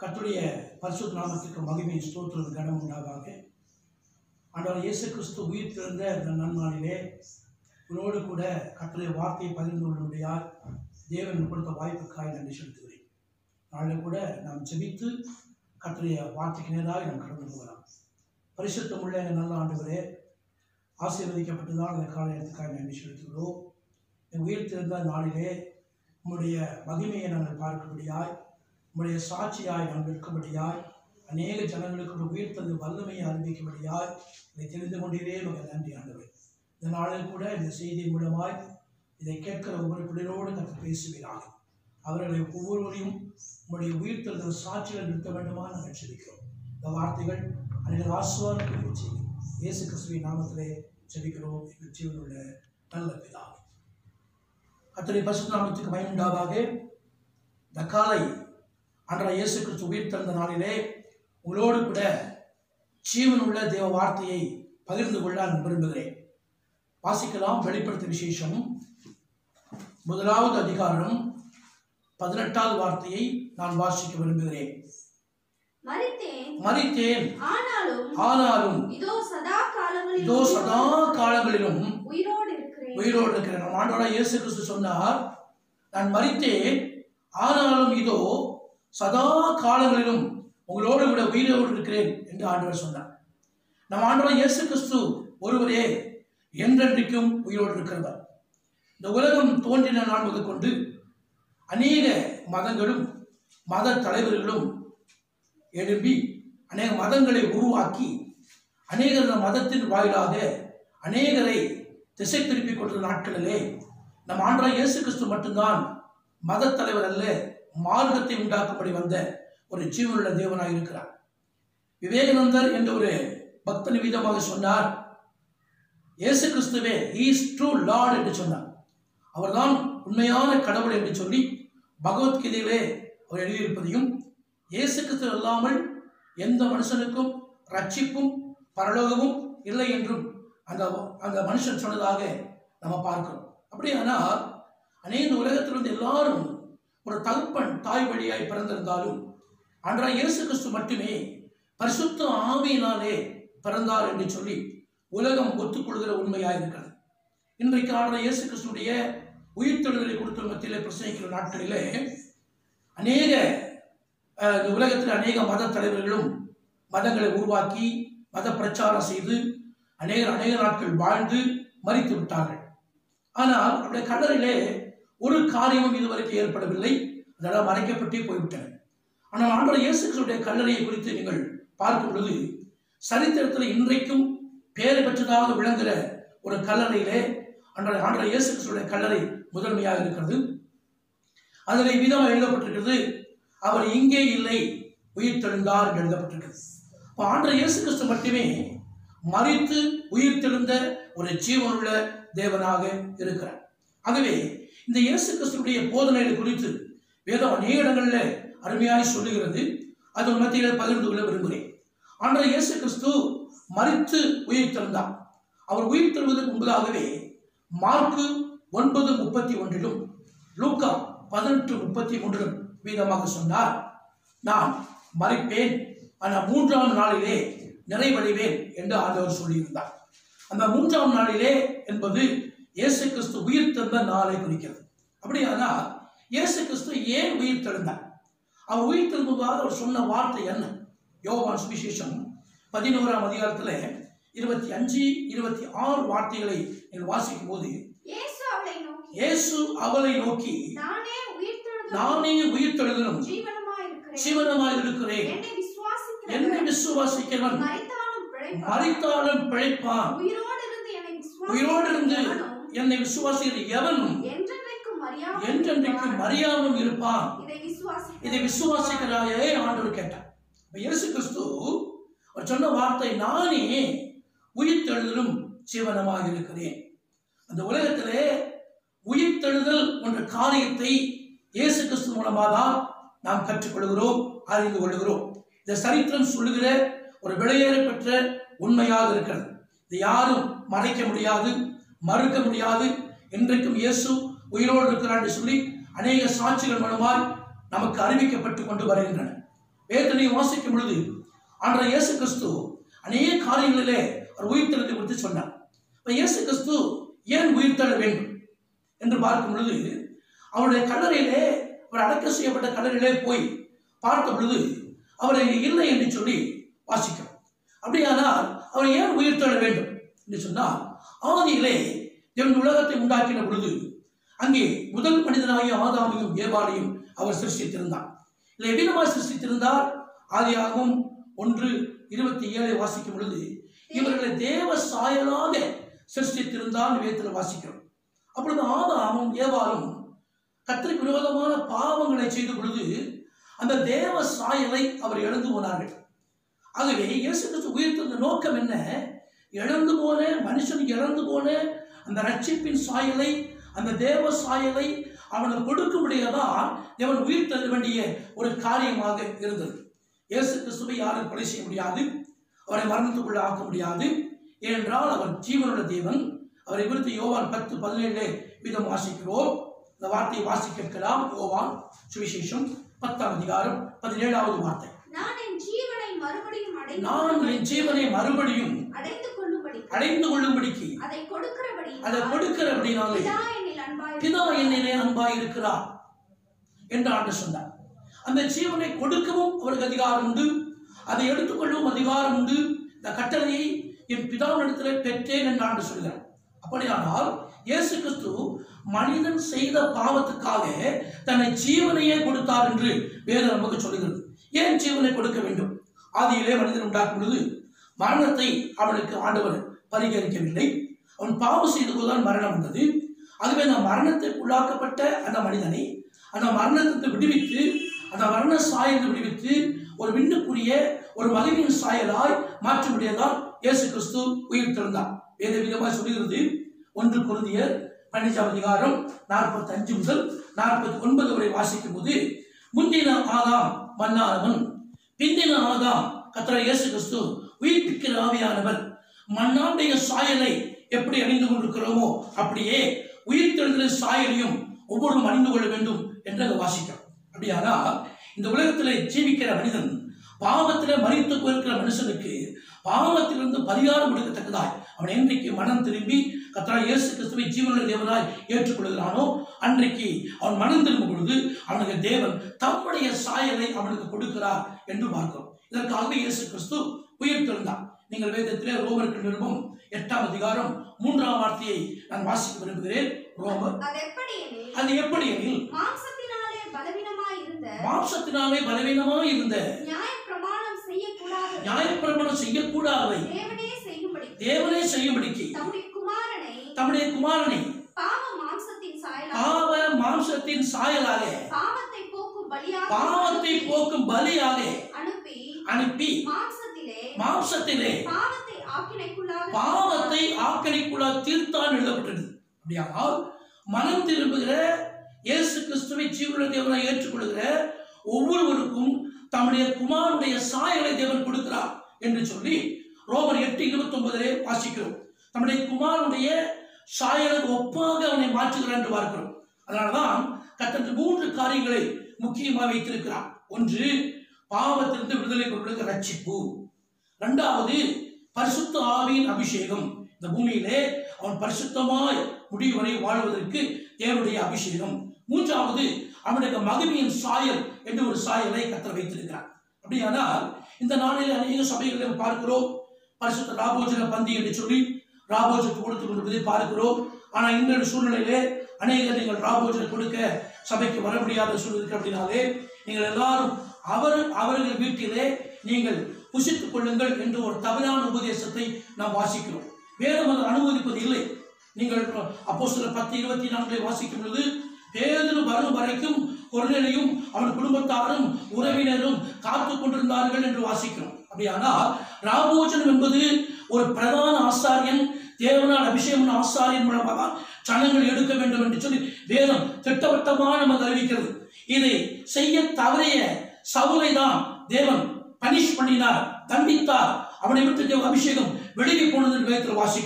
கர்த்தருடைய பரிசுத்த நாமத்திற்கு மகிமை ஸ்தோத்திரம் கனம் உண்டாகாக ஆண்டவர் இயேசு கிறிஸ்து உயிர் திறந்த இந்த நன்னாளிலே உங்களோடு கூட கர்த்தருடைய வார்த்தையை பகிர்ந்து கொள்ளும்படியால் தேவன் கொடுத்த வாய்ப்புக்காய் நன்றி செலுத்துகிறேன் நாளில் கூட நாம் ஜெபித்து கர்த்தருடைய வார்த்தைக்கு நேராக நாம் கடந்து போகலாம் பரிசுத்தமுள்ள எங்கள் நல்ல ஆண்டுகளே ஆசீர்வதிக்கப்பட்டுதான் இந்த கால நேரத்துக்காக நன்றி செலுத்துகிறோம் என் உயிர் திறந்த நாளிலே உம்முடைய மகிமையை நாங்கள் பார்க்கும்படியாய் உம்முடைய சாட்சியாய் நாங்கள் நிற்கும்படியாய் அநேக ஜனங்களுக்கு ஒரு உயிர் தந்து வல்லமையை அறிவிக்கும்படியாய் இதை தெரிந்து கொண்டீரே மகள் நன்றி ஆண்டவர் இந்த நாளில் கூட இந்த செய்தி மூலமாய் இதை கேட்கிற ஒவ்வொரு பிள்ளைகளோடு கற்று பேசுவீராக அவர்களை ஒவ்வொருவரையும் உம்முடைய உயிர் தந்த சாட்சிகள் நிறுத்த வேண்டுமா நாங்கள் செபிக்கிறோம் இந்த வார்த்தைகள் அநேக ஆசுவாதம் செய்யும் இயேசு கிறிஸ்துவின் நாமத்திலே ஜெபிக்கிறோம் எங்கள் ஜீவனுள்ள நல்ல பிதாவே கத்தரை பசு நாமத்துக்கு பயனுண்டாதாக இந்த காலை அன்றைய இயேசு கிறிஸ்து உயிர் திறந்த நாளிலே உங்களோடு கூட ஜீவனுள்ள தேவ வார்த்தையை பகிர்ந்து கொள்ள நான் விரும்புகிறேன் வாசிக்கலாம் வெளிப்படுத்த விசேஷம் முதலாவது அதிகாரம் பதினெட்டாவது வார்த்தையை நான் வாசிக்க விரும்புகிறேன் மரித்தேன் மறித்தேன் ஆனாலும் ஆனாலும் இதோ சதா காலங்களில் இதோ சதா காலங்களிலும் உயிரோடு இருக்கிறேன் உயிரோடு இருக்கிறேன் நம் ஆண்டவராக இயேசு கிறிஸ்து சொன்னார் நான் மறித்தேன் ஆனாலும் இதோ சதா காலங்களிலும் உங்களோடு கூட உயிரோடு இருக்கிறேன் என்று ஆண்டவர் சொன்னார் நம் ஆண்டவர் இயேசு கிறிஸ்து ஒருவரே என்றென்றைக்கும் உயிரோடு இருக்கிறவர் இந்த உலகம் தோன்றின நாள் முதற்கொண்டு அநேக மதங்களும் மத தலைவர்களும் எழும்பி அநேக மதங்களை உருவாக்கி அநேகர் இந்த மதத்தின் வாயிலாக அநேகரை திசை திருப்பிக் கொண்ட நாட்களிலே நம் ஆண்டவர் இயேசு கிறிஸ்து மட்டும்தான் மத தலைவர் அல்ல மார்க்கத்தை உண்டாக்கும்படி வந்த ஒரு ஜீவனுள்ள தேவனாக இருக்கிறார் விவேகானந்தர் என்ற ஒரு பக்தன் விதமாக சொன்னார் இயேசு கிறிஸ்துவே இஸ் ட்ரூ லார்ட் என்று சொன்னார் அவர்தான் உண்மையான கடவுள் என்று சொல்லி பகவத்கீதையிலே அவர் எழுதியிருப்பதையும் இயேசு கிறிஸ்து அல்லாமல் எந்த மனுஷனுக்கும் ரட்சிப்பும் பரலோகமும் இல்லை என்றும் அந்த அந்த மனுஷன் சொன்னதாக நம்ம பார்க்கிறோம் அப்படியானால் அநேக உலகத்திலிருந்து எல்லாரும் ஒரு தகப்பன் தாய் வழியாய் பிறந்திருந்தாலும் அன்றாய் இயேசு கிறிஸ்து மட்டுமே பரிசுத்த ஆவியினாலே பிறந்தார் என்று சொல்லி உலகம் ஒத்துக்கொள்கிற உண்மையாக இருக்கிறது இன்றைக்கு ஆடுற இயேசு கிறிஸ்துடைய உயிர்த்தெழுதலை கொடுத்த மத்தியிலே பிரசங்கிக்கிற நாட்களிலே அநேக அஹ், இந்த உலகத்தில் அநேக மத தலைவர்களும் மதங்களை உருவாக்கி மத பிரச்சாரம் செய்து அநேகர் அநேக நாட்கள் வாழ்ந்து மறித்து விட்டார்கள் ஆனால் அவருடைய கல்லறையிலே ஒரு காரியமும் இதுவரைக்கும் ஏற்படவில்லை அதெல்லாம் மறைக்கப்பட்டே போய்விட்டன ஆனால் ஆண்டவர் இயேசு கிறிஸ்துடைய கல்லறையை குறித்து நீங்கள் பார்க்கும் பொழுது சரித்திரத்தில் இன்றைக்கும் பேர் பெற்றதாக விளங்குகிற ஒரு கல்லறையிலே அன்றைய ஆண்டவர் இயேசு கிறிஸ்துடைய கல்லறை முதன்மையாக இருக்கிறது அதில் விதமாக எழுதப்பட்டிருக்கிறது அவர் இங்கே இல்லை உயிர் தெழுந்தார் என்று எழுதப்பட்டிருக்கிறது அப்போ ஆண்டவர் இயேசு கிறிஸ்து மட்டுமே மறித்து உயிர் தெழுந்த ஒரு ஜீவனுள்ள தேவனாக இருக்கிறார் ஆகவே இந்த இயேசு கிறிஸ்துடைய போதனைகள் குறித்து வேதம் அநேக இடங்களில் அருமையாக சொல்லுகிறது அது உன் மத்தியில் பகிர்ந்து கொள்ள விரும்புகிறேன் ஆண்டவர் இயேசு கிறிஸ்து மறித்து உயிர் தெழுந்தார் அவர் உயிர் தெழுவதற்கு முன்பதாகவே மார்க்கு ஒன்பது முப்பத்தி ஒன்றிலும் லூக்கா பதினெட்டு முப்பத்தி மூன்றிலும் வீதமாக சொன்னார் நான் மறிப்பேன் ஆனால் மூன்றாம் நாளிலே நிறைவடைவேன் என்று ஆண்டவர் சொல்லியிருந்தார் அந்த மூன்றாம் நாளிலே என்பது இயேசு கிறிஸ்து உயிர் தந்த நாளை குறிக்கிறது அப்படியானால் இயேசு கிறிஸ்து ஏன் உயிர் தெழுந்தார் அவர் உயிர் திரும்புவதாக அவர் சொன்ன வார்த்தை என்ன யோவான் சுவிசேஷம் பதினோராம் அதிகாரத்தில் இருபத்தி அஞ்சு இருபத்தி ஆறு வார்த்தைகளை நீங்கள் வாசிக்கும் போது இயேசு அவளை நோக்கி இயேசு அவளை நோக்கி நானே உயிர்த்தெழுதலும் நானே உயிர் தெழுதலும் ஜீவனுமாய் இருக்கிறேன் சிவனமாய் இருக்கிறேன் என்னை விசுவாசிக்கிறவன் என்னை விசுவாசிக்கிறவன் மரித்தாலும் பிழைப்பான் மறித்தாலும் பிழைப்பான் உயிரோடு இருந்து என்னை உயிரோடு இருந்து விசுவாசிக்கிறவனும் என்னை விசுவாசிக்கிற எவனும் என்றென்றைக்கும் மறியாமல் என்றென்றைக்கும் இருப்பான். மறியாமல் இருப்பான் இதை விசுவாசிக்கிறவன் இதை விசுவாசிக்கிறாயே ஆண்டவர் கேட்டார் அப்ப இயேசு கிறிஸ்து அவர் சொன்ன வார்த்தை நானே உயிர்த்தெழுதலும் ஜீவனமாக இருக்கிறேன் அந்த உலகத்திலே உயிர்த்தெழுதல் என்ற காரியத்தை இயேசு கிறிஸ்து மூலமாக தான் நாம் கற்றுக்கொள்கிறோம் அறிந்து கொள்கிறோம் இந்த சரித்திரம் சொல்லுகிற ஒரு விலையேற பெற்ற உண்மையாக இருக்கிறது இது யாரும் மறைக்க முடியாது மறுக்க முடியாது இன்றைக்கும் இயேசு உயிரோடு இருக்கிறார் என்று சொல்லி அநேக சாட்சிகள் மூலமாய் நமக்கு அறிவிக்கப்பட்டு கொண்டு வருகின்றன வேதனை வாசிக்கும் பொழுது ஆண்டவர் இயேசு கிறிஸ்து அநேக காரியங்களிலே அவர் உயிர்த்தெழுதை குறித்து சொன்னார் இப்ப இயேசு கிறிஸ்து ஏன் உயிர்த்தெழ வேண்டும் என்று பார்க்கும் பொழுது அவருடைய கல்லறையிலே அவர் அடக்கம் செய்யப்பட்ட கல்லறையிலே போய் பார்த்த பொழுது அவரை இல்லை என்று சொல்லி வாசிக்கிறோம் அப்படியானால் அவர் ஏன் உயிர்த்தெழ வேண்டும் என்று சொன்னால் ஆதியிலே தேவன் உலகத்தை உண்டாக்கின பொழுது அங்கே முதல் மனிதனாகிய ஆதாமையும் ஏவாளையும் அவர் சிருஷ்டித்திருந்தார் இல்லை எவ்விதமாக சிருஷ்டித்திருந்தார் ஆதியாகவும் ஒன்று இருபத்தி ஏழை வாசிக்கும் பொழுது இவர்களை தேவ சாயலாக சிருஷ்டித்திருந்தால் வேதத்தில் வாசிக்கிறோம் அப்பொழுது ஆதாமும் ஏவாளும் கத்திரிக்கு விரோதமான பாவங்களை செய்த பொழுது அந்த தேவ சாயலை அவர் இழந்து போனார்கள் ஆகவே இயேசு கிறிஸ்து உயிர்த்தெழுந்த நோக்கம் என்ன இழந்து போன மனுஷன் இழந்து போன அந்த ரட்சிப்பின் சாயலை அந்த தேவ சாயலை அவனுக்கு கொடுக்கும்படியதான் தேவன் உயிர் தள்ள வேண்டிய ஒரு காரியமாக இருந்தது இயேசு கிறிஸ்துவை யாரும் கொலை செய்ய முடியாது அவரை மரணத்துக்குள்ள ஆக்க முடியாது ஏனென்றால் அவர் ஜீவனுள்ள தேவன் அவரை குறித்து யோவான் பத்து பதினேழு விதம் வாசிக்கிறோம் இந்த வார்த்தையை வாசிக்க கேட்கலாம் யோவான் சுவிசேஷம் பத்தாம் அதிகாரம் பதினேழாவது வார்த்தை நான் என் ஜீவனை மறுபடியும் அடைந்து நான் என் ஜீவனை மறுபடியும் அடைந்து கொள்ளும்படி அடைந்து கொள்ளும்படிக்கு அதை கொடுக்கிறபடி அதை கொடுக்கிறபடினாலே பிதா என்னில் அன்பாய் பிதா என்னிலே அன்பாய் இருக்கிறார் என்று ஆண்டு சொன்னார் அந்த ஜீவனை கொடுக்கவும் அவருக்கு அதிகாரம் உண்டு அதை எடுத்துக்கொள்ளவும் அதிகாரம் உண்டு இந்த கட்டளையை என் பிதாவினிடத்திலே பெற்றேன் என்று ஆண்டு சொல்கிறார் அப்படியானால் இயேசு கிறிஸ்து மனிதன் செய்த பாவத்துக்காக தன்னை ஜீவனையே கொடுத்தார் என்று வேதம் நமக்கு சொல்லுகிறது ஏன் ஜீவனை கொடுக்க வேண்டும் ஆதியிலே மனிதன் உண்டாக்கும் பொழுது மரணத்தை அவனுக்கு ஆண்டவர் பரிகரிக்கவில்லை அவன் பாவம் செய்த போதுதான் மரணம் வந்தது ஆகவே அந்த மரணத்திற்கு உள்ளாக்கப்பட்ட அந்த மனிதனை அந்த மரணத்தை விடுவித்து அந்த மரண சாயலை விடுவித்து ஒரு விண்ணுக்குரிய ஒரு மகிமையின் சாயலாய் மாற்றும்படியதான் இயேசு கிறிஸ்து உயிர் திறந்தார் வேத விதமாய் சொல்லுகிறது ஒன்று குருந்தியர் பன்னிரெண்டாம் அதிகாரம் நாற்பத்தி அஞ்சு முதல் நாற்பத்தி ஒன்பது வரை வாசிக்கும் போது முந்தின ஆதாம் மன்னானவன் பிந்தின ஆதாம் கத்திர இயேசு கிறிஸ்து உயிர்ப்பிக்கிற ஆவியானவர் மண்ணாண்டைய சாயலை எப்படி அணிந்து கொண்டிருக்கிறோமோ அப்படியே உயிர்த்தெழுந்த சாயலையும் ஒவ்வொருவரும் அணிந்து கொள்ள வேண்டும் என்று அதை வாசிக்கிறோம் அப்படியானால் இந்த உலகத்திலே ஜீவிக்கிற மனிதன் பாவத்திலே மறித்து போயிருக்கிற மனுஷனுக்கு பாவத்திலிருந்து பரிகாரம் கொடுக்கத்தக்கதாய் அவன் என்றைக்கு மனம் திரும்பி கத்தரா இயேசு கிறிஸ்துவை ஜீவனுள்ள தேவனாய் ஏற்றுக்கொள்கிறானோ அன்றைக்கு அவன் மனம் திரும்பும் பொழுது அவனுக்கு தேவன் தம்முடைய சாயலை அவனுக்கு கொடுக்கிறார் என்று பார்க்கிறோம் இதற்காகவே இயேசு கிறிஸ்து உயிர் திறந்தார் நீங்கள் வேதத்திலே ரோமருக்கு நிருபம் எட்டாம் அதிகாரம் மூன்றாம் வார்த்தையை நான் வாசிக்க விரும்புகிறேன் ரோமர் அது எப்படி எனில் அது எப்படி எனில் மாம்சத்தினாலே பலவீனமாய் இருந்த மாம்சத்தினாலே பலவீனமாய் இருந்த நியாய பிரமாணம் செய்யக்கூடாத நியாயப்பிரமாணம் செய்யக்கூடாதவை தேவனே செய்யும்படி தேவனே செய்யும்படிக்கு தம்முடைய குமாரனை தம்முடைய குமாரனை பாவ மாம்சத்தின் சாயலாக பாவ மாம்சத்தின் சாயலாக பாவத்தை போக்கும் பலியாக பாவத்தை போக்கும் பலியாக அனுப்பி அனுப்பி மாம்சத்திலே மாம்சத்திலே பாவத்தை ஆக்கினைக்குள்ளாக பாவத்தை ஆக்கணிக்குள்ள தீர்த்தான் எழுதப்பட்டது அப்படியானால் மனம் திரும்புகிற இயேசு கிறிஸ்துவை ஜீவன தேவனை ஏற்றுக்கொள்கிற ஒவ்வொருவருக்கும் தம்முடைய குமாரனுடைய சாயலை தேவன் கொடுக்கிறார் என்று சொல்லி ரோமர் எட்டு இருபத்தி ஒன்பதிலே வாசிக்கிறோம் தம்முடைய குமாரனுடைய சாயலுக்கு ஒப்பாக அவனை மாற்றுகிறார் என்று பார்க்கிறோம் அதனாலதான் கத்தர் மூன்று காரியங்களை முக்கியமாக வைத்திருக்கிறார் ஒன்று பாவத்திலிருந்து விடுதலை கொள்வதற்கு ரட்சிப்பு இரண்டாவது பரிசுத்த ஆவியின் அபிஷேகம் இந்த பூமியிலே அவன் பரிசுத்தமாய் முடிவு வரை வாழ்வதற்கு தேவனுடைய அபிஷேகம் மூன்றாவது அவனுடைய மகிமையின் சாயல் என்று ஒரு சாயலை கத்தர் வைத்திருக்கிறார் அப்படியானால் இந்த நாளில் அநேக சபைகளை பார்க்கிறோம் பரிசுத்த ராபோஜன பந்தி என்று சொல்லி ராபோஜனுக்கு கொடுத்து கொண்டிருப்பதை பார்க்கிறோம் ஆனால் இன்றைய சூழ்நிலையிலே அநேகர் நீங்கள் ராபோஜனை கொடுக்க சபைக்கு வர முடியாத சூழ்நிலை இருக்கு அப்படின்னாலே நீங்கள் எல்லாரும் அவர் அவர்கள் வீட்டிலே நீங்கள் புசித்துக் கொள்ளுங்கள் என்று ஒரு தவறான உபதேசத்தை நாம் வாசிக்கிறோம் வேதம் அதை அனுமதிப்பது இல்லை நீங்கள் அப்போ சில பத்து இருபத்தி நான்கை வாசிக்கும் பொழுது பேதரு வரும் வரைக்கும் கொர்நேலியும் அவன் குடும்பத்தாரும் உறவினரும் காத்து கொண்டிருந்தார்கள் என்று வாசிக்கிறோம் அப்படியானால் ராபோஜனம் என்பது ஒரு பிரதான ஆசாரியன் தேவனால் அபிஷேகம் ஆசாரியன் மூலமாக சனங்கள் எடுக்க வேண்டும் என்று சொல்லி வேதம் திட்டவட்டமாக நமக்கு அறிவிக்கிறது இதை செய்ய தவறிய சவுலை தான் தேவன் பனிஷ் பண்ணினார் தண்டித்தார் அவனை விட்டு தேவ அபிஷேகம் வெளியே போனது என்று வேதத்தில் வாசிக்கிறோம்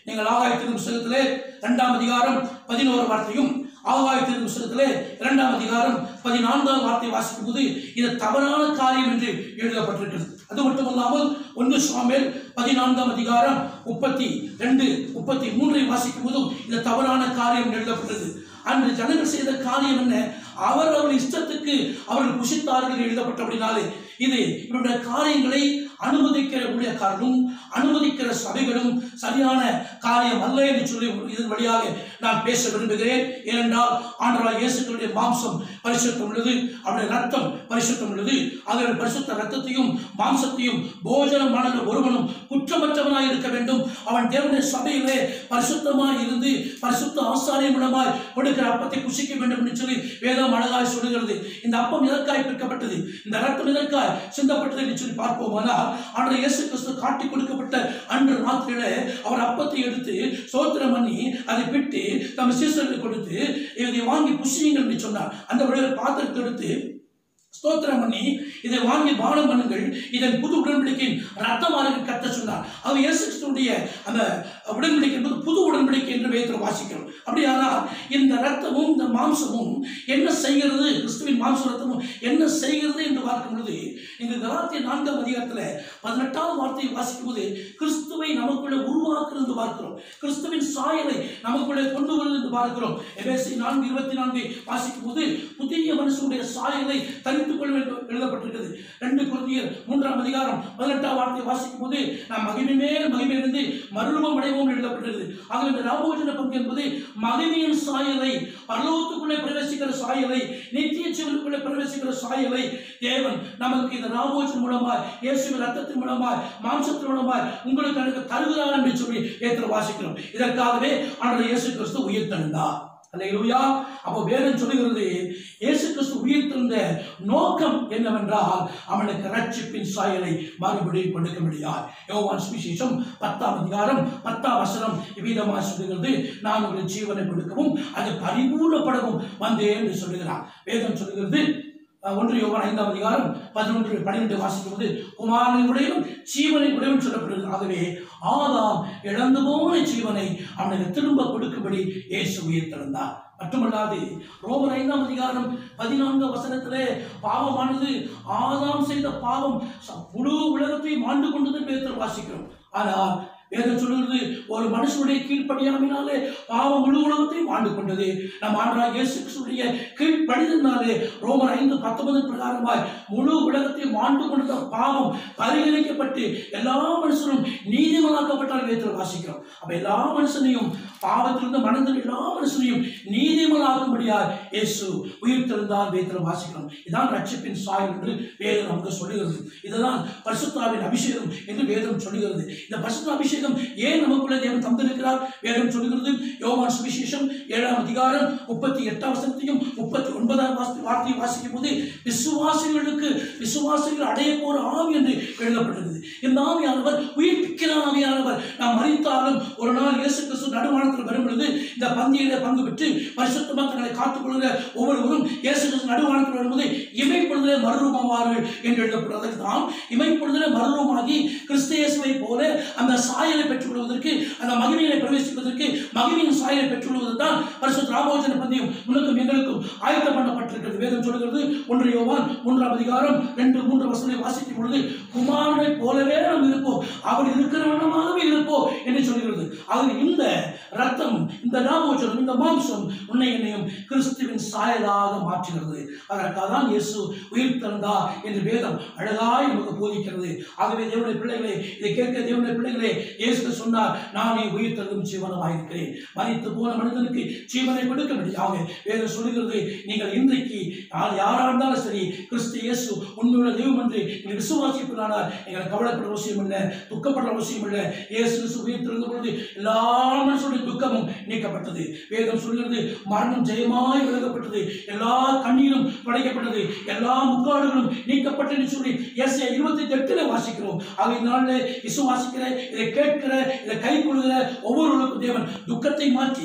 நீங்கள் ஆகாயத்தின் புஸ்தகத்திலே இரண்டாம் அதிகாரம் பதினோரு வார்த்தையும் ஆகாயத்தின் புஸ்தகத்திலே இரண்டாம் அதிகாரம் பதினான்காம் வார்த்தை வாசிக்கும் போது இது தவறான காரியம் என்று எழுதப்பட்டிருக்கிறது அது மட்டுமல்லாமல் ஒன்று சுவாமியல் பதினான்காம் அதிகாரம் முப்பத்தி ரெண்டு முப்பத்தி மூன்றை வாசிக்கும் போதும் இது தவறான காரியம் என்று எழுதப்பட்டது அன்று ஜனங்கள் செய்த காரியம் என்ன அவர் அவர்கள் இஷ்டத்துக்கு அவர்கள் புசித்தார்கள் என்று எழுதப்பட்டபடினாலே இது இவருடைய காரியங்களை அனுமதிக்கிற ஊழியக்காரர்களும் அனுமதிக்கிற சபைகளும் சரியான காரியம் அல்ல என்று சொல்லி இதன் வழியாக நான் பேச விரும்புகிறேன் ஏனென்றால் ஆண்டவராய் இயேசுக்களுடைய மாம்சம் பரிசுத்தம் உள்ளது அவருடைய ரத்தம் பரிசுத்தம் உள்ளது அதனுடைய பரிசுத்த ரத்தத்தையும் மாம்சத்தையும் போஜனம் பண்ணுகிற ஒருவனும் குற்றமற்றவனாய் இருக்க வேண்டும் அவன் தேவனுடைய சபையிலே பரிசுத்தமாய் இருந்து பரிசுத்த ஆசாரியம் மூலமாய் கொடுக்கிற அப்பத்தை புசிக்க வேண்டும் என்று சொல்லி வேதம் அழகாய் சொல்லுகிறது இந்த அப்பம் எதற்காய் பிற்கப்பட்டது இந்த ரத்தம் எதற்காய் சிந்தப்பட்டது என்று சொல்லி பார்ப்போமானால் ஆண்டவர் இயேசு கிறிஸ்து காட்டி கொடுக்கப்பட்ட அன்று ராத்திரியில அவர் அப்பத்தை எடுத்து சோத்திரம் பண்ணி அதை பிட்டு தம் சீசருக்கு கொடுத்து இதை வாங்கி புசியுங்கள் என்று சொன்னார் அந்த வழியில் பாத்திரத்தை எடுத்து ஸ்தோத்திரம் பண்ணி இதை வாங்கி பானம் பண்ணுங்கள் இதன் புது உடன்படிக்கையின் ரத்தமாக கத்த சொன்னார் அவர் இயேசு கிறிஸ்துவுடைய அந்த உடன்படிக்கை என்பது புது உடன்படிக்கை என்று வேதத்தில் வாசிக்கிறோம் அப்படியானால் இந்த ரத்தமும் இந்த மாம்சமும் என்ன செய்கிறது கிறிஸ்துவின் மாம்ச ரத்தமும் என்ன செய்கிறது என்று பார்க்கும் பொழுது இந்த கலாத்திய நான்காம் அதிகாரத்தில் பதினெட்டாவது வார்த்தையை வாசிக்கும் போது கிறிஸ்துவை நமக்குள்ளே உருவாக்குறது என்று பார்க்கிறோம் கிறிஸ்துவின் சாயலை நமக்குள்ளே கொண்டு வருவது என்று பார்க்கிறோம் எபேசி நான்கு இருபத்தி நான்கை வாசிக்கும் போது புதிய மனுஷனுடைய சாயலை தனித்துக் கொள்ள வேண்டும் எழுதப்பட்டிருக்கிறது ரெண்டு குருந்தியர் மூன்றாம் அதிகாரம் பதினெட்டாம் வார்த்தையை வாசிக்கும் போது நாம் மகிமை மேல் மகிமையிலிருந்து மறுரூபம் அடைவோம் எழுதப்பட்டிருக்கிறது ஆகவே இந்த ராமோஜன பங்கு என்பது மகிமையின் சாயலை பரலோகத்துக்குள்ளே பிரவேசிக்கிற சாயலை நித்திய சிவனுக்குள்ளே பிரவேசிக்கிற சாயலை தேவன் நமக்கு இந்த ராமோஜன் மூலமாய் இயேசுவின் ரத்தத்தின் மூலமாய் மாம்சத்தின் மூலமாய் உங்களுக்கு எனக்கு தருகிறார் என்று சொல்லி ஏற்ற வாசிக்கிறோம் இதற்காகவே ஆண்டவர் இயேசு கிறிஸ்து உயிர் தந்தார் அல்லேலூயா அப்போ வேதம் சொல்லுகிறது இயேசு கிறிஸ்து உயிர்த்தெழுந்த நோக்கம் என்னவென்றால் அவனுக்கு ரட்சிப்பின் சாயலை மறுபடியும் கொடுக்க முடியாது யோவான் சுவிசேஷம் பத்தாம் அதிகாரம் பத்தாம் வசனம் இவ்விதமாக சொல்லுகிறது நான் ஒரு ஜீவனை கொடுக்கவும் அது பரிபூர்ணப்படவும் வந்தேன் என்று சொல்லுகிறார் வேதம் சொல்லுகிறது அஹ், ஒன்று யோவான் ஐந்தாம் அதிகாரம் பதினொன்று பன்னிரெண்டு வாசிக்கும் போது குமாரனின் உடையும் ஜீவனை உடையும் சொல்லப்படுகிறது ஆகவே ஆதாம் இழந்து போன ஜீவனை அவனுக்கு திரும்ப கொடுக்கும்படி இயேசு உயிர்த்தெழுந்தார் மட்டுமல்லாது ரோமர் ஐந்தாம் அதிகாரம் பதினான்கு வசனத்திலே பாவமானது ஆதாம் செய்த பாவம் ச- முழு உலகத்தையும் ஆண்டு கொண்டது பேர் வாசிக்கிறோம் ஆனால் வேதம் சொல்லுகிறது ஒரு மனுஷனுடைய கீழ்ப்படியாமையினாலே பாவம் முழு உலகத்தையும் ஆண்டு கொண்டது நம் ஆண்டராக இயேசு கிறிஸ்துடைய கீழ்ப்படிதனாலே ரோமர் ஐந்து பத்தொன்பது பிரகாரமாய் முழு உலகத்தையும் ஆண்டு கொண்ட பாவம் பரிகரிக்கப்பட்டு எல்லா மனுஷனும் நீதிமலாக்கப்பட்டால் வேதத்தில் வாசிக்கிறோம் அப்ப எல்லா மனுஷனையும் பாவத்திலிருந்து மனதில் எல்லா மனுஷனையும் நீதிமலாக்கும்படியாய் இயேசு உயிர் தெழுந்தால் வேதத்தில் வாசிக்கிறோம் இதான் ரட்சிப்பின் சாயல் என்று வேதம் நமக்கு சொல்லுகிறது இதுதான் பரிசுத்தாவின் அபிஷேகம் என்று வேதம் சொல்லுகிறது இந்த பரிசுத்த அபிஷேகம் ஏன் நமக்குள்ளே தேவன் தந்திருக்கிறார் வேதம் சொல்லுகிறது யோவான் சுவிசேஷம் ஏழாம் அதிகாரம் முப்பத்தி எட்டாம் வசனத்தையும் முப்பத்தி ஒன்பதாம் வாசி வார்த்தையை வாசிக்கும் போது விசுவாசிகளுக்கு விசுவாசிகள் அடைய போற ஆவி என்று எழுதப்பட்டிருக்கிறது இந்த ஆவியானவர் உயிர்ப்பிக்கிற ஆவியானவர் நாம் மறித்தாலும் ஒரு நாள் இயேசு கிறிஸ்து நடுவானத்தில் வரும் பொழுது இந்த பந்தியில பங்கு பெற்று பரிசுத்தமாக தங்களை காத்துக் கொள்கிற ஒவ்வொருவரும் இயேசு கிறிஸ்து நடுவானத்தில் வரும்போது இமைப்பொழுதிலே மறுரூபமாவார்கள் என்று எழுதப்படுவதற்கு தான் இமைப்பொழுதிலே மறுரூபமாகி கிறிஸ்து இயேசுவை போல அந்த சாயலை பெற்றுக் கொள்வதற்கு அந்த மகிமையை பிரவேசிப்பதற்கு மகிமையின் சாயலை பெற்றுக் கொள்வது தான் பரிசுத்த ராமோஜன பந்தியும் உனக்கும் எங்களுக்கும் ஆயத்தம் பண்ணப்பட்டிருக்கிறது வேதம் சொல்கிறது ஒன்று யோவான் மூன்றாம் அதிகாரம் ரெண்டு மூன்று வசனங்களை வாசிக்கும் பொழுது குமாரனை போலவே நாம் இருப்போம் அவர் இருக்கிற வண்ணமாகவே இருப்போம் என்று சொல்கிறது அது இந்த ரத்தம் இந்த ராமோஜனம் இந்த மாம்சம் உன்னை என்னையும் கிறிஸ்துவின் சாயலாக மாற்றுகிறது அதற்காக தான் இயேசு உயிர் தந்தா என்று வேதம் அழகாய் நமக்கு போதிக்கிறது ஆகவே தேவனுடைய பிள்ளைகளே இதை கேட்க தேவனுடைய பிள்ளைகளே இயேசு சொன்னார் நானே உயிர் தரும் ஜீவனமாயிருக்கிறேன் மறித்து போன மனிதனுக்கு ஜீவனை கொடுக்க முடியாது வேதம் சொல்லுகிறது நீங்கள் இன்றைக்கு யார் யாரா இருந்தாலும் சரி கிறிஸ்து இயேசு உண்மையுள்ள தெய்வம் என்று நீங்கள் விசுவாசிப்பதானால் நீங்கள் கவலைப்பட அவசியம் இல்லை துக்கப்பட அவசியம் இல்லை இயேசு கிறிஸ்து உயிர் திறந்த பொழுது எல்லா மனுஷனுடைய துக்கமும் நீக்கப்பட்டது வேதம் சொல்கிறது மரணம் ஜெயமாய் விலகப்பட்டது எல்லா கண்ணீரும் படைக்கப்பட்டது எல்லா முக்காடுகளும் நீக்கப்பட்டது சொல்லி எஸ் இருபத்தி எட்டுல வாசிக்கிறோம் ஆக நாளில் விசுவாசிக்கிற இதை கேட்கிற இதை கை கொள்கிற ஒவ்வொருவருக்கும் தேவன் துக்கத்தை மாற்றி வேத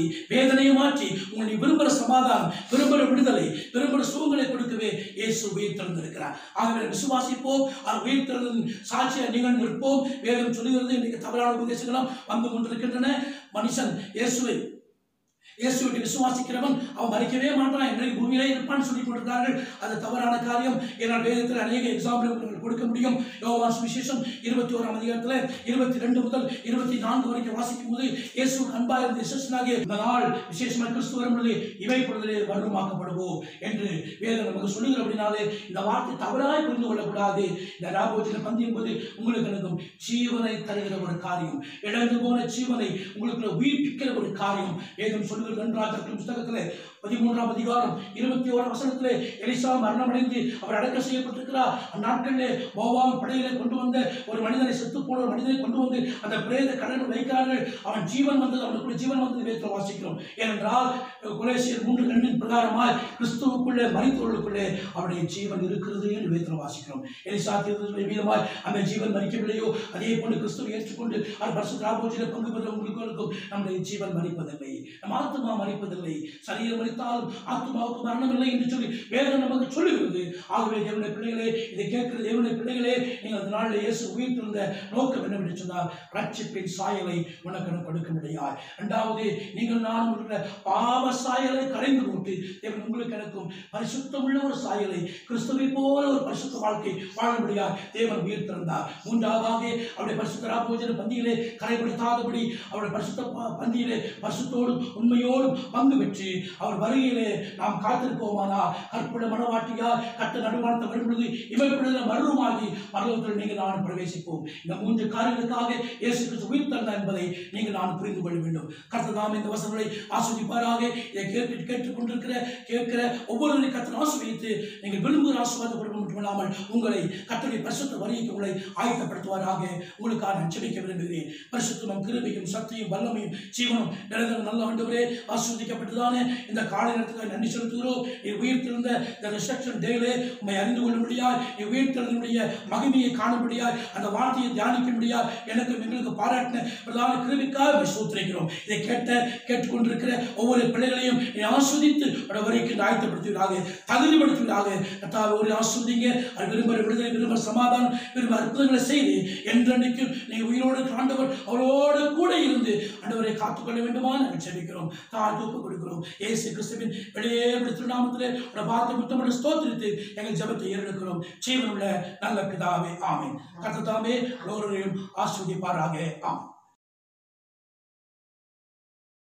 வேதனையை மாற்றி உங்களை விரும்புகிற சமாதானம் விரும்புகிற விடுதலை விரும்புகிற சுகங்களை கொடுக்கவே இயேசு உயிர் திறந்திருக்கிறார் ஆகவே விசுவாசிப்போம் அவர் உயிர் திறந்தின் சாட்சியை நீங்கள் நிற்போம் வேதம் சொல்லுகிறது இன்னைக்கு தவறான உபதேசங்களும் வந்து கொண்டிருக்கின்றன மனுஷன் இயேசுவை இயேசுவை விசுவாசிக்கிறவன் அவன் மறிக்கவே மாட்டான் இன்றைக்கு பூமியிலே இருப்பான்னு சொல்லிக் கொண்டிருக்கிறார்கள் அது தவறான காரியம் ஏன்னால் வேதத்தில் அநேக எக்ஸாம்பிள் உங்களுக்கு கொடுக்க முடியும் யோவான் சுவிசேஷம் இருபத்தி ஓராம் அதிகாரத்தில் இருபத்தி ரெண்டு முதல் இருபத்தி நான்கு வரைக்கும் வாசிக்கும் போது இயேசு அன்பாக இருந்த சிசுனாகிய இந்த நாள் விசேஷமாக கிறிஸ்து வரும்பொழுது இவை பொழுதிலே வருமாக்கப்படுவோம் என்று வேதம் நமக்கு சொல்லுகிற அப்படின்னாலே இந்த வார்த்தை தவறாய் புரிந்து கொள்ளக்கூடாது இந்த ராபோஜன பந்தி என்பது உங்களுக்கு எனக்கும் ஜீவனை தருகிற ஒரு காரியம் இழந்து போன ஜீவனை உங்களுக்கு உயிர்ப்பிக்கிற ஒரு காரியம் வேதம் சொல்லுகிறது நன்றாக புஸ்தகத்திலே பதிமூன்றாம் அதிகாரம் இருபத்தி ஓராம் வசனத்திலே எலிசா மரணமடைந்து அவர் அடக்கம் செய்யப்பட்டிருக்கிறார் அந்நாட்களிலே மோவாம் படையிலே கொண்டு வந்த ஒரு மனிதனை செத்து போன ஒரு மனிதனை கொண்டு வந்து அந்த பிரேத கடலில் வைக்கிறார்கள் அவன் ஜீவன் வந்தது அவனுக்குள்ள ஜீவன் வந்தது வேதத்தில் வாசிக்கிறோம் ஏனென்றால் குலேசியர் மூன்று ரெண்டின் பிரகாரமாய் கிறிஸ்துவுக்குள்ளே மறித்தவர்களுக்குள்ளே அவருடைய ஜீவன் இருக்கிறது என்று வேதத்தில் வாசிக்கிறோம் எலிசா தீர்த்தத்துடைய வீதமாய் அந்த ஜீவன் மறிக்கவில்லையோ அதே போன்று கிறிஸ்துவை ஏற்றுக்கொண்டு அவர் பரிசு ராபோஜில பங்கு பெற்ற உங்களுக்கும் நம்முடைய ஜீவன் மறிப்பதில்லை நம் ஆத்மா மறிப்பதில்லை சரீரம் மறித்தாலும் ஆத்மாவுக்கு மரணம் இல்லை என்று சொல்லி வேதம் நமக்கு சொல்லுகிறது ஆகவே தேவனுடைய பிள்ளைகளே இதை கேட்கிற தேவனுடைய பிள்ளைகளே நீங்கள் அந்த நாளில் இயேசு உயிர்த்திருந்த நோக்கம் என்னவென்று சொன்னால் ரட்சிப்பின் சாயலை உனக்கு எனக்கு கொடுக்க முடியாது இரண்டாவது நீங்கள் நான் உள்ள பாவ சாயலை கரைந்து போட்டு தேவன் உங்களுக்கு எனக்கும் பரிசுத்தமுள்ள ஒரு சாயலை கிறிஸ்துவை போல ஒரு பரிசுத்த வாழ்க்கை வாழ முடியாது தேவன் உயிர் திறந்தார் மூன்றாவதாக அவருடைய பரிசுத்த ராபோஜன பந்தியிலே கரைப்படுத்தாதபடி அவருடைய பரிசுத்த ப- பந்தியிலே பரிசுத்தோடும் உண்மையோடும் பங்கு பெற்று அவர் வருகையிலே நாம் காத்திருப்போமானா கற்புட மனவாட்டியார் கட்ட நடுவானத்தை வரும்பொழுது இமைப்படுகிற மருவமாகி பரலோகத்தில் நீங்கள் நான் பிரவேசிப்போம் இந்த மூன்று காரியங்களுக்காக இயேசு கிறிஸ்து உயிர் தந்தார் என்பதை நீங்கள் நான் புரிந்து கொள்ள வேண்டும் கர்த்ததாம் இந்த வசனங்களை ஆஸ்வதிப்பாராக இதை கேட்டு கேட்டுக்கொண்டிருக்கிற கேட்கிற ஒவ்வொருவரையும் கத்தனை ஆசிரியத்து நீங்கள் விரும்புகிற ஆசிர்வாத கொடுக்க மட்டுமில்லாமல் உங்களை கத்தனை பரிசுத்த வரிக்கு உங்களை ஆயத்தப்படுத்துவாராக உங்களுக்காக நான் ஜெபிக்க விரும்புகிறேன் பரிசுத்தமும் கிருபையும் சக்தியும் வல்லமையும் ஜீவனும் நிரந்தர நல்ல ஆண்டவரே ஆஸ்வதிக்கப்பட்டதானே இந்த காலை நேரத்துக்கு நன்றி செலுத்துகிறோம் நீ உயிர்த்திருந்த இந்த ரிசப்ஷன் டேலே உண்மை அறிந்து கொள்ள முடியாது நீ உயிர்த்திருந்தனுடைய மகிமையை காண முடியாது அந்த வார்த்தையை தியானிக்க முடியாது எனக்கு எங்களுக்கு பாராட்டின பிரதான கிருபிக்காக உம்மை ஸ்தோத்திரிக்கிறோம் இதை கேட்ட கேட்டுக்கொண்டிருக்கிற ஒவ்வொரு பிள்ளைகளையும் நீ ஆஸ்வதித்து உடைய வரைக்கும் ஆயத்தப்படுத்துவதாக தகுதிப்படுத்துவதாக கர்த்தாவே ஒரு ஆஸ்வதிங்க அது விரும்புகிற விடுதலை விரும்புகிற சமாதானம் விரும்ப அற்புதங்களை செய்து என்றென்றைக்கும் நீ உயிரோடு இருக்கிற ஆண்டவர் அவரோடு கூட இருந்து ஆண்டவரை காத்துக்கொள்ள வேண்டுமா நாங்கள் ஜெபிக்கிறோம் தாழ்த்து ஒப்பு கொடுக்கிறோம் ஏசு கிறிஸ்துவின் வெளியே திருநாமத்திலே உடைய பார்த்து முத்தமிட ஸ்தோத்திரித்து எங்கள் ஜெபத்தை ஏறெடுக்கிறோம் ஜீவனுள்ள நல்ல பிதாவே ஆமென் கர்த்தர் தாமே ஒருவரையும் ஆஸ்வதிப்பாராக ஆமென்